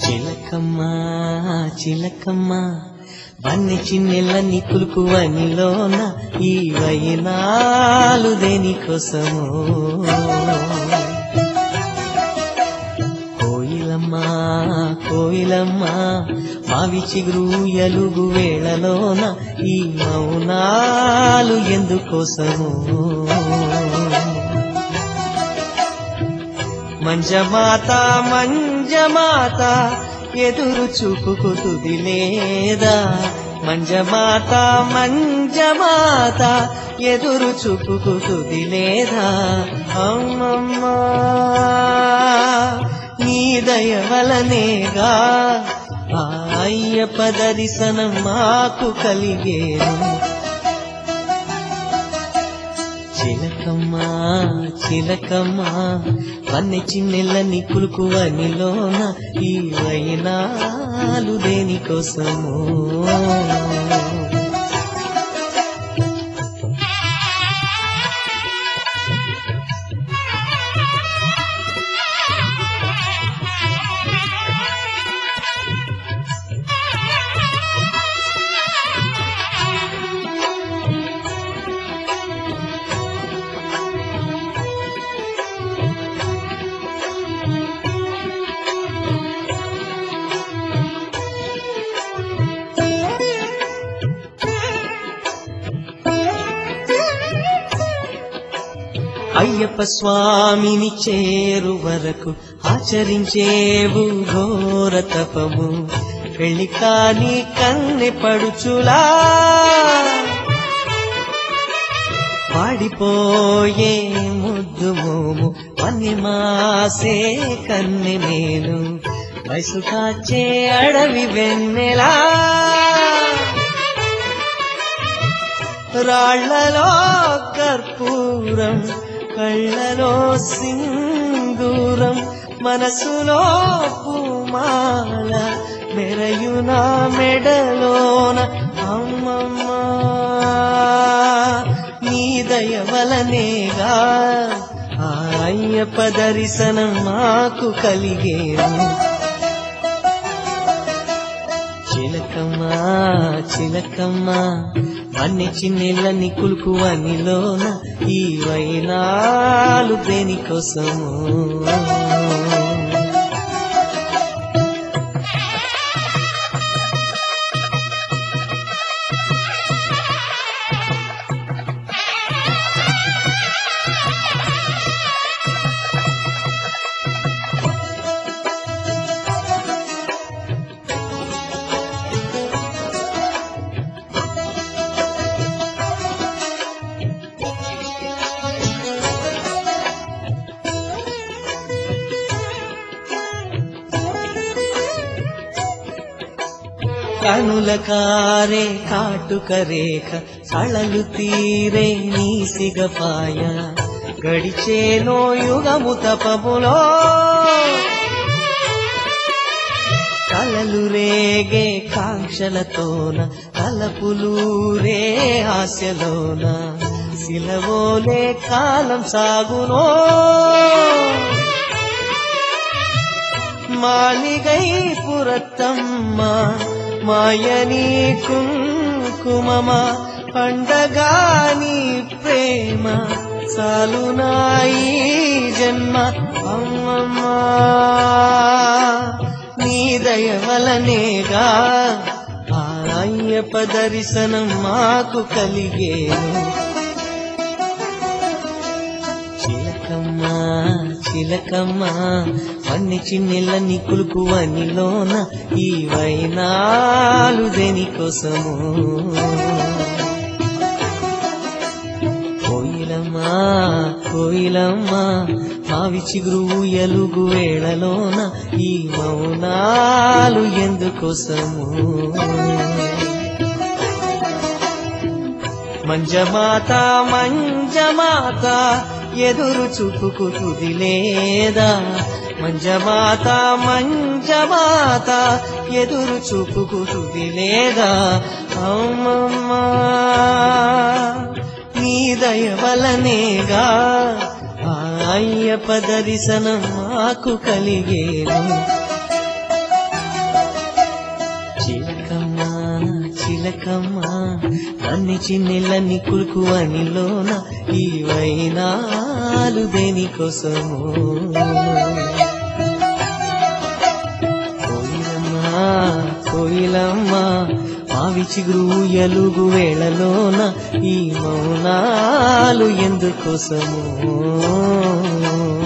చిలకమ్మ చిలకమ్మ వన్ని చిన్నెల్లని కులుకు వనిలోన ఈ వయనాలు దేనికోసము కోయిలమ్మ కోయిలమ్మ మావి చిగురు ఎలుగు వేళలోన ఈ మౌనాలు ఎందుకోసము మంజమాత మంజమాత ఎదురు చూపుకు తుది లేదా మంజమాత మంజమాత ఎదురు చూపుకు తుది లేదా అమ్మమ్మా నీ దయ వలనేగా ఆ అయ్యప్ప దర్శనం మాకు కలిగేను చిలకమ్మ చిలకమ్మ వన్నె చిన్నెల్లని కులుకు వనిలోన ఈ వైనాలు దేనికోసము అయ్యప్ప స్వామిని చేరు వరకు ఆచరించేవు ఘోర తపము పెళ్లి కాని కన్నె పడుచులా పాడిపోయే ముద్దు మోము పన్ని మాసే కన్నె మేను వయసు కాచే అడవి వెన్నెలా రాళ్లలో కర్పూరం కళ్ళలో సింధూరం మనసులో పూమాల మెరయునా మెడలోన అమ్మమ్మ నీ దయ వలనేగా ఆ అయ్యప్ప దర్శనం మాకు కలిగేను చిలకమ్మ చిలకమ్మ అన్ని చిన్నెళ్ళని కులుకు వనిలోన ఈ వైనాలు దేనికోసము కనుల కారే కాటుక రేఖ సళలు తీరే నీ సిగపాయ గడిచేనో యుగము తపములో కలలు రేగే కాంక్షలతోన తలపులూరే ఆశలోన సిలవోలే కాలం సాగునో మాలిగై పురత్తమ్మ మాయని కుంకుమమ పండగాని ప్రేమ సాలునాయి జన్మ అమ్మమ్మ నీ దయ వలనేగా ఆ అయ్యప్ప దర్శనం మాకు కలిగేను చిలకమ్మ చిలకమ్మ అన్ని చిన్నెళ్ళని కులుకు వనిలోన ఈ వైనాలు దేనికోసము కోయిలమ్మా కోయిలమ్మా మావి చిగురు ఎలుగు వేళలోన ఈ మౌనాలు ఎందుకోసము మంజమాత మంజమాత ఎదురు చూపుకు తుది లేదా మంజమాత మంజమాత ఎదురు చూపుకు తుది లేదా అమ్మమ్మ నీ దయ వలనేగా ఆ అయ్యప్ప దర్శనం మాకు కలిగేను చిలకమ్మ అన్ని చిన్నెళ్ళని కులుకు అనిలోన ఈ వైనాలు దేనికోసము కోయిలమ్మ కోయిలమ్మ మావి చిగురు ఎలుగు వేళలోన ఈ మౌనాలు ఎందుకోసము